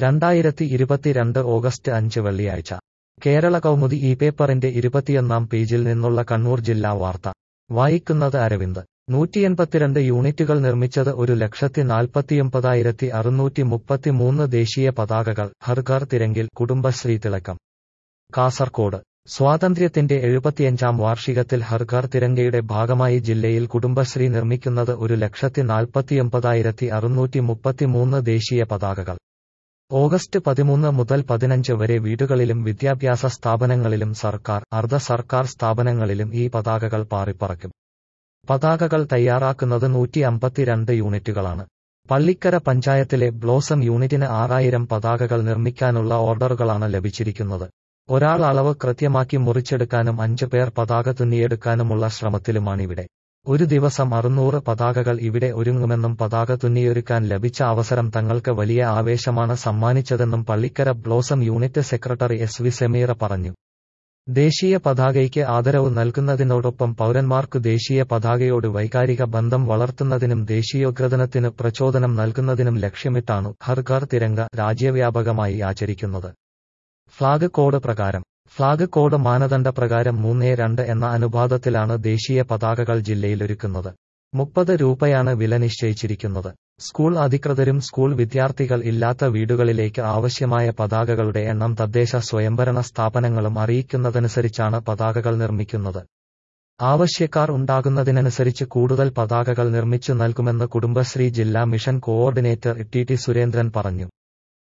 രണ്ടായിരത്തി ഇരുപത്തിരണ്ട് ഓഗസ്റ്റ് അഞ്ച് വെള്ളിയാഴ്ച കേരള കൗമുദി ഈ പേപ്പറിന്റെ ഇരുപത്തിയൊന്നാം പേജിൽ നിന്നുള്ള കണ്ണൂർ ജില്ലാ വാർത്ത വായിക്കുന്നത് അരവിന്ദ് നൂറ്റിയെൺപത്തിരണ്ട് യൂണിറ്റുകൾ നിർമ്മിച്ചത് ഒരു ലക്ഷത്തി നാൽപ്പത്തിയൊമ്പതായിരത്തി അറുന്നൂറ്റി മുപ്പത്തിമൂന്ന് ദേശീയ പതാകകൾ ഹർഘർ തിരങ്കിൽ കുടുംബശ്രീ തിളക്കം കാസർകോട് സ്വാതന്ത്ര്യത്തിന്റെ എഴുപത്തിയഞ്ചാം വാർഷികത്തിൽ ഹർഘർ തിരങ്കയുടെ ഭാഗമായി ജില്ലയിൽ കുടുംബശ്രീ നിർമ്മിക്കുന്നത് ഒരു ലക്ഷത്തി നാൽപ്പത്തിയൊമ്പതായിരത്തി അറുന്നൂറ്റി മുപ്പത്തിമൂന്ന് ദേശീയ പതാകകൾ ഓഗസ്റ്റ് പതിമൂന്ന് മുതൽ പതിനഞ്ച് വരെ വീടുകളിലും വിദ്യാഭ്യാസ സ്ഥാപനങ്ങളിലും സർക്കാർ അർദ്ധ സർക്കാർ സ്ഥാപനങ്ങളിലും ഈ പതാകകൾ പാറിപ്പറക്കും പതാകകൾ തയ്യാറാക്കുന്നത് നൂറ്റി അമ്പത്തിരണ്ട് യൂണിറ്റുകളാണ് പള്ളിക്കര പഞ്ചായത്തിലെ ബ്ലോസം യൂണിറ്റിന് ആറായിരം പതാകകൾ നിർമ്മിക്കാനുള്ള ഓർഡറുകളാണ് ലഭിച്ചിരിക്കുന്നത് ഒരാൾ അളവ് കൃത്യമാക്കി മുറിച്ചെടുക്കാനും അഞ്ച് പേർ പതാക തുന്നിയെടുക്കാനുമുള്ള ശ്രമത്തിലുമാണിവിടെ ഒരു ദിവസം അറുന്നൂറ് പതാകകൾ ഇവിടെ ഒരുങ്ങുമെന്നും പതാക തുന്നിയൊരുക്കാൻ ലഭിച്ച അവസരം തങ്ങൾക്ക് വലിയ ആവേശമാണ് സമ്മാനിച്ചതെന്നും Pallikkara blossom unit secretary S V Sameera പറഞ്ഞു ദേശീയ പതാകയ്ക്ക് ആദരവ് നൽകുന്നതിനോടൊപ്പം പൗരന്മാർക്കു ദേശീയ പതാകയോട് വൈകാരിക ബന്ധം വളർത്തുന്നതിനും ദേശീയോദ്ഗ്രഥനത്തിന് പ്രചോദനം നൽകുന്നതിനും ലക്ഷ്യമിട്ടാണ് ഹർ ഘർ തിരങ്ക രാജ്യവ്യാപകമായി ആചരിക്കുന്നത് ഫ്ളാഗ് കോഡ് പ്രകാരം ഫ്ളാഗ് കോഡ് മാനദണ്ഡ പ്രകാരം മൂന്നേ രണ്ട് എന്ന അനുപാതത്തിലാണ് ദേശീയ പതാകകൾ ജില്ലയിലൊരുക്കുന്നത് മുപ്പത് രൂപയാണ് വില നിശ്ചയിച്ചിരിക്കുന്നത് സ്കൂൾ അധികൃതരും സ്കൂൾ വിദ്യാർത്ഥികൾ ഇല്ലാത്ത വീടുകളിലേക്ക് ആവശ്യമായ പതാകകളുടെ എണ്ണം തദ്ദേശ സ്വയംഭരണ സ്ഥാപനങ്ങളും അറിയിക്കുന്നതനുസരിച്ചാണ് പതാകകൾ നിർമ്മിക്കുന്നത് ആവശ്യക്കാർ ഉണ്ടാകുന്നതിനനുസരിച്ച് കൂടുതൽ പതാകകൾ നിർമ്മിച്ചു നൽകുമെന്ന് കുടുംബശ്രീ ജില്ലാ mission coordinator T T Surendran പറഞ്ഞു